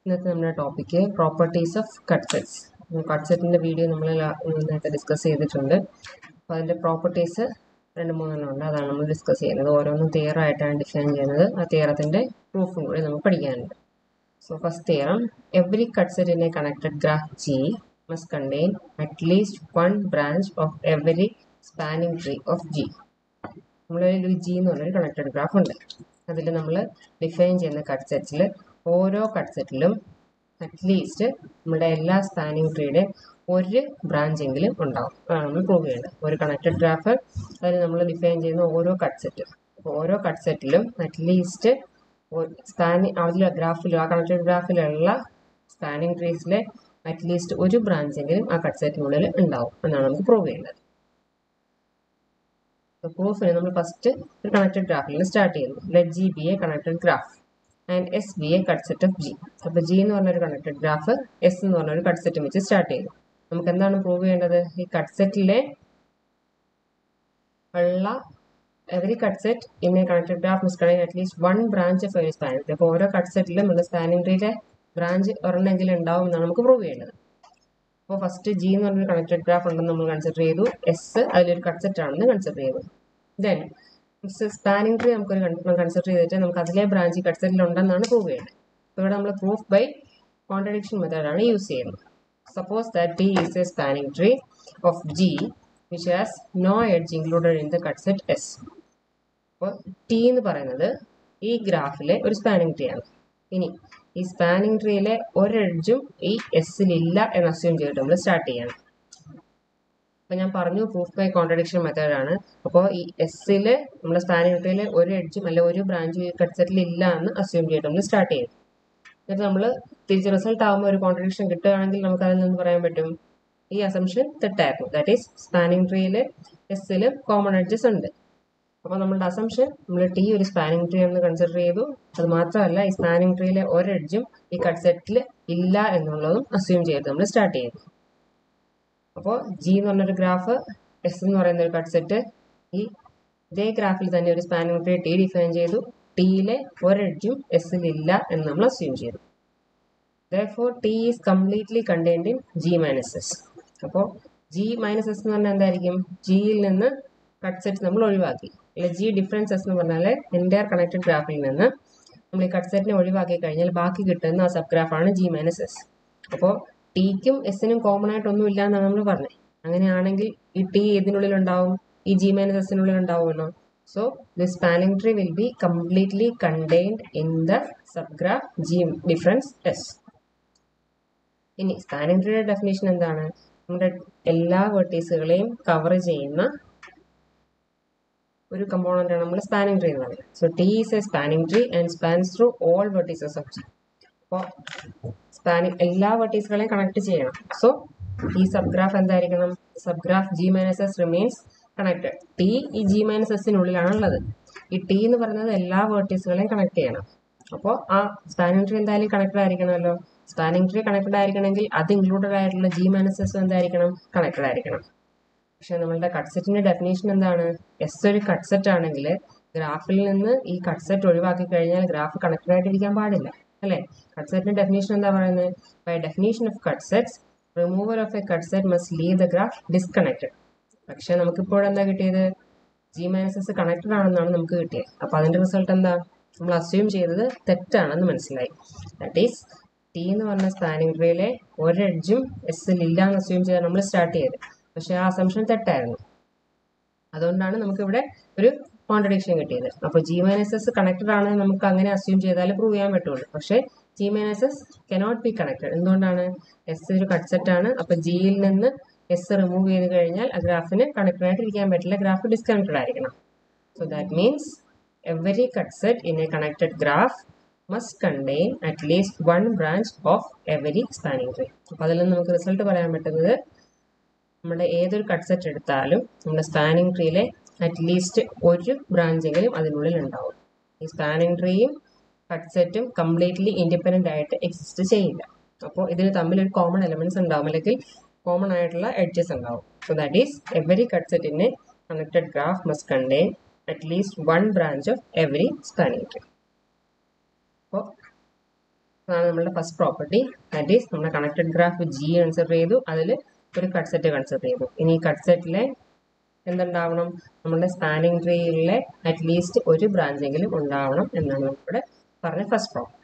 ഇന്നത്തെ നമ്മുടെ topic properties of cut sets cut സെറ്റിൻ്റെ വീഡിയോ നമ്മൾ നേരത്തെ ഡിസ്കസ് ചെയ്തിട്ടുണ്ട് അപ്പോൾ അതിൻ്റെ പ്രോപ്പർട്ടീസ് രണ്ട് മൂന്നെണ്ണം ഉണ്ട് അതാണ് നമ്മൾ ഡിസ്കസ് ചെയ്യുന്നത് ഓരോന്നും തിയറായിട്ടാണ് ഡിഫൈൻ ചെയ്യുന്നത് ആ തിയറത്തിൻ്റെ പ്രൂഫും കൂടി നമുക്ക് പഠിക്കാനുണ്ട് so first theorem every cut set in a connected graph G must contain at least one branch of every spanning tree of G നമ്മളൊരു ജി എന്ന് പറഞ്ഞൊരു കണക്റ്റഡ് ഗ്രാഫ് ഉണ്ട് അതിൽ നമ്മൾ ഡിഫൈൻ ചെയ്യുന്ന കട്ട് സെറ്റ്സിൽ ഓരോ കട്ട് സെറ്റിലും അറ്റ്ലീസ്റ്റ് നമ്മുടെ എല്ലാ സ്പാനിങ് ട്രീയുടെ ഒരു ബ്രാഞ്ചെങ്കിലും ഉണ്ടാവും അതാണ് നമ്മൾ പ്രൂവ് ചെയ്യേണ്ടത് ഒരു കണക്റ്റഡ് ഗ്രാഫ് അതിൽ നമ്മൾ ഡിഫൈൻ ചെയ്യുന്ന ഓരോ കട്ട് സെറ്റ് അപ്പോൾ ഓരോ കട്ട് സെറ്റിലും അറ്റ്ലീസ്റ്റ് സ്പാനിങ് അതിൽ ഗ്രാഫിൽ ആ കണക്റ്റഡ് ഗ്രാഫിലുള്ള സ്പാനിങ് ട്രീസിലെ അറ്റ്ലീസ്റ്റ് ഒരു ബ്രാഞ്ചെങ്കിലും ആ കട്ട് സെറ്റിനുള്ളിൽ ഉണ്ടാവും എന്നാണ് നമുക്ക് പ്രൂവ് ചെയ്യേണ്ടത് പ്രൂഫിന് നമ്മൾ ഫസ്റ്റ് ഒരു കണക്റ്റഡ് ഗ്രാഫിൽ സ്റ്റാർട്ട് ചെയ്യുന്നു let G be a connected graph and S be a cut set of G അപ്പോൾ ജി എന്ന് പറഞ്ഞൊരു കണക്റ്റഡ് ഗ്രാഫ് എസ് എന്ന് പറഞ്ഞൊരു കട്ട് സെറ്റ് വെച്ച് സ്റ്റാർട്ട് ചെയ്തു നമുക്ക് എന്താണ് പ്രൂവ് ചെയ്യേണ്ടത് ഈ കട്ട് സെറ്റിലെ ഉള്ള every cut set in a connected graph miss connect at least one branch of every spanning tree അപ്പോൾ ഓരോ കട്ട് സെറ്റിലും നമ്മുടെ സ്പാനിങ് ട്രീയിലെ ബ്രാഞ്ച് ഒരെണ്ണെങ്കിലും ഉണ്ടാവും എന്നാണ് നമുക്ക് പ്രൂവ് ചെയ്യേണ്ടത് അപ്പോൾ ഫസ്റ്റ് ജി എന്ന് പറഞ്ഞൊരു കണക്റ്റഡ് ഗ്രാഫ് ഉണ്ടെന്ന് നമ്മൾ കൺസിഡർ ചെയ്തു എസ് അതിലൊരു കട്ട് സെറ്റ് ആണെന്ന് കൺസിഡർ ചെയ്തു ദെൻ സ്പാനിങ് ട്രീ നമുക്കൊരു കൺസിഡർ ചെയ്തിട്ട് നമുക്ക് അതിലെ ബ്രാഞ്ച് കട്ട് സെറ്റിൽ ഉണ്ടെന്നാണ് പ്രൂവ് ചെയ്യുന്നത് അപ്പോൾ ഇവിടെ നമ്മൾ പ്രൂഫ് ബൈ കോൺട്രഡിക്ഷൻ മെത്തേഡാണ് യൂസ് ചെയ്യുന്നത് suppose that T is a spanning tree of G which has no edge included in the cut set S അപ്പോൾ ടി എന്ന് പറയുന്നത് ഈ ഗ്രാഫിലെ ഒരു സ്പാനിങ് ട്രീ ആണ് ഇനി ഈ സ്പാനിങ് ട്രീയിലെ ഒരു എഡ്ജും ഈ എസ്സിലില്ല എന്ന് അസ്യൂം ചെയ്തിട്ട് നമ്മൾ സ്റ്റാർട്ട് ചെയ്യണം അപ്പോൾ ഞാൻ പറഞ്ഞു പ്രൂഫ് ബൈ കോൺട്രഡിക്ഷൻ മെത്തേഡാണ് അപ്പോൾ ഈ എസ്സിൽ നമ്മുടെ സ്പാനിങ് ട്രീയിൽ ഒരു എഡ്ജും അല്ലെ ഒരു ബ്രാഞ്ചും ഈ കട്ട് സെറ്റിൽ ഇല്ല എന്ന് അസ്യൂം ചെയ്തിട്ട് നമ്മൾ സ്റ്റാർട്ട് ചെയ്യും എന്നിട്ട് നമ്മൾ തിരിച്ച് റിസൾട്ട് ആകുമ്പോൾ ഒരു കോൺട്രഡിക്ഷൻ കിട്ടുകയാണെങ്കിൽ നമുക്ക് അതിൽ നിന്ന് പറയാൻ പറ്റും ഈ അസംഷൻ തെറ്റായിരുന്നു ദാറ്റ് ഈസ് സ്പാനിങ് ട്രീയിൽ എസ്സിൽ കോമൺ എഡ്ജസ് ഉണ്ട് അപ്പോൾ നമ്മളുടെ അസംഷൻ നമ്മൾ ടി ഒരു സ്പാനിങ് ട്രീ എന്ന് കൺസിഡർ ചെയ്തു അത് മാത്രമല്ല ഈ സ്പാനിങ് ട്രീയിലെ ഒരു എഡ്ജും ഈ കട്ട് സെറ്റിൽ ഇല്ല എന്നുള്ളതും അസ്യൂം ചെയ്ത് നമ്മൾ സ്റ്റാർട്ട് ചെയ്തു അപ്പോൾ ജി എന്ന് പറഞ്ഞൊരു ഗ്രാഫ് എസ് എന്ന് പറയുന്ന ഒരു കട്ട് സെറ്റ് ഈ ഇതേ ഗ്രാഫിൽ തന്നെ ഒരു സ്പാനിങ് ട്രീ ടി ഡിഫൈൻ ചെയ്തു ടിയിലെ ഒരു എഡ്ജും എസ്സിൽ ഇല്ല എന്ന് നമ്മൾ അസ്യൂം ചെയ്തു ദോർ T is completely contained in G minus S അപ്പോൾ ജി മൈനസ് എസ് എന്ന് പറഞ്ഞാൽ എന്തായിരിക്കും ജിയിൽ നിന്ന് കട്ട് സെറ്റ് നമ്മൾ ഒഴിവാക്കി അല്ലെ ജി ഡിഫറൻസ് എസ് എന്ന് പറഞ്ഞാൽ എൻ്റയർ കണക്റ്റഡ് ഗ്രാഫിൽ നിന്ന് നമ്മൾ ഈ കട്ട് സെറ്റിനെ ഒഴിവാക്കി കഴിഞ്ഞാൽ ബാക്കി കിട്ടുന്ന ആ സബ് ഗ്രാഫാണ് ജി മൈനസ് എസ് അപ്പോൾ ടിക്കും എസിനും കോമൺ ആയിട്ടൊന്നും ഇല്ല എന്നാണ് നമ്മൾ പറഞ്ഞത് അങ്ങനെയാണെങ്കിൽ ഈ ടി ഇതിനുള്ളിൽ ഉണ്ടാവും ഈ ജി മൈനസ് എസിനുള്ളിൽ ഉണ്ടാവുമല്ലോ so the spanning tree will be completely contained in the sub graph G difference S ഇനി സ്പാനിങ് ട്രീയുടെ ഡെഫിനേഷൻ എന്താണ് നമ്മുടെ എല്ലാ വെർട്ടീസുകളെയും കവർ ചെയ്യുന്ന ഒരു കമ്പോണന്റ് ആണ് നമ്മൾ സ്പാനിങ് ട്രീ എന്ന് പറയുന്നത് so T is a spanning tree and spans through all vertices of G അപ്പോൾ സ്പാനിങ് എല്ലാ വെർട്ടീസുകളെയും കണക്ട് ചെയ്യണം സോ ഈ സബ് ഗ്രാഫ് എന്തായിരിക്കണം sub graph G minus S remains connected T ഈ ജി മൈനസ് എസിനുള്ളിലാണ് ഉള്ളത് ഈ ടി എന്ന് പറയുന്നത് എല്ലാ വെർട്ടീസുകളെയും കണക്ട് ചെയ്യണം അപ്പോൾ ആ സ്പാനിങ് ട്രീ എന്തായാലും കണക്റ്റഡ് ആയിരിക്കണമല്ലോ സ്പാനിങ് ട്രീ കണക്റ്റഡ് ആയിരിക്കണമെങ്കിൽ അത് ഇൻക്ലൂഡഡ് ആയിട്ടുള്ള ജി മൈനസ് എസ് എന്തായിരിക്കണം കണക്റ്റഡ് ആയിരിക്കണം പക്ഷെ നമ്മളുടെ കട്ട് സെറ്റിന്റെ ഡെഫിനേഷൻ എന്താണ് എസ് ഒരു കട്ട് സെറ്റ് ആണെങ്കിൽ ഗ്രാഫിൽ നിന്ന് ഈ കട്ട് സെറ്റ് ഒഴിവാക്കി കഴിഞ്ഞാൽ ഗ്രാഫ് കണക്റ്റഡ് ആയിട്ടിരിക്കാൻ പാടില്ല അല്ലേ കട്ട് സെറ്റിന്റെ ഡെഫിനേഷൻ എന്താ പറയുന്നത് by definition of cut sets removal of a cut set must leave the graph disconnected പക്ഷെ നമുക്കിപ്പോൾ എന്താ കിട്ടിയത് ജി മൈനസ് എസ് കണക്റ്റഡ് ആണെന്നാണ് നമുക്ക് കിട്ടിയത് അപ്പോൾ അതിന്റെ റിസൾട്ട് എന്താ നമ്മൾ അസ്യൂം ചെയ്തത് തെറ്റാണെന്ന് മനസ്സിലായി ദാറ്റ് ഈസ് ടി എന്ന് പറഞ്ഞ സ്പാനിങ് ട്രീയിലെ ഒരു എഡ്ജും എസ്സിൽ ഇല്ല എന്ന് അസ്യൂം ചെയ്താൽ നമ്മൾ സ്റ്റാർട്ട് ചെയ്തത് പക്ഷെ ആ അസംഷൻ തെറ്റായിരുന്നു അതുകൊണ്ടാണ് നമുക്കിവിടെ ഒരു കോൺട്രഡിക്ഷൻ കിട്ടിയത് അപ്പോൾ ജി മൈനസ് എസ് കണക്റ്റഡ് ആണെന്ന് നമുക്ക് അങ്ങനെ അസ്യൂം ചെയ്താൽ പ്രൂവ് ചെയ്യാൻ പറ്റുള്ളൂ പക്ഷേ G minus S cannot be connected എന്തുകൊണ്ടാണ് എസ് ഒരു കട്ട് സെറ്റ് ആണ് അപ്പോൾ ജിയിൽ നിന്ന് എസ് റിമൂവ് ചെയ്ത് കഴിഞ്ഞാൽ ആ ഗ്രാഫിന് കണക്റ്റഡ് ആയിട്ട് ഇരിക്കാൻ പറ്റില്ല ഗ്രാഫ് ഡിസ്കണക്റ്റഡ് ആയിരിക്കണം so that means every cut set in a connected graph must contain at least one branch of every spanning tree അപ്പോൾ അതിൽ നിന്ന് നമുക്ക് റിസൾട്ട് പറയാൻ പറ്റുന്നത് നമ്മുടെ ഏതൊരു കട്ട് സെറ്റ് എടുത്താലും നമ്മുടെ സ്പാനിങ് ട്രീയിലെ അറ്റ്ലീസ്റ്റ് ഒരു ബ്രാഞ്ചെങ്കിലും അതിനുള്ളിൽ ഉണ്ടാവും ഈ സ്പാനിങ് ട്രീയും കട്ട് സെറ്റും കംപ്ലീറ്റ്ലി ഇൻഡിപെൻഡൻ്റ് ആയിട്ട് എക്സിസ്റ്റ് ചെയ്യില്ല അപ്പോൾ ഇതിന് തമ്മിൽ ഒരു കോമൺ എലമെന്റ്സ് ഉണ്ടാവും അല്ലെങ്കിൽ കോമൺ ആയിട്ടുള്ള എഡ്ജസ് ഉണ്ടാവും so that is every cut സെറ്റിനെ connected graph must contain at least one branch of every spanning tree അപ്പോൾ അതാണ് നമ്മുടെ ഫസ്റ്റ് പ്രോപ്പർട്ടി ദാറ്റ് ഈസ് നമ്മുടെ കണക്റ്റഡ് ഗ്രാഫ് ജി കൺസിഡർ ചെയ്തു അതിൽ ഒരു കട്ട് സെറ്റ് കൺസിഡർ ചെയ്തു ഇനി ഈ കട്ട് സെറ്റിലെ എന്തുണ്ടാവണം നമ്മുടെ സ്പാനിങ് ട്രീയിലെ അറ്റ്ലീസ്റ്റ് ഒരു ബ്രാഞ്ചെങ്കിലും ഉണ്ടാവണം എന്നാണ് നമ്മുടെ പറഞ്ഞ ഫസ്റ്റ് പ്രോപ്പർട്ടി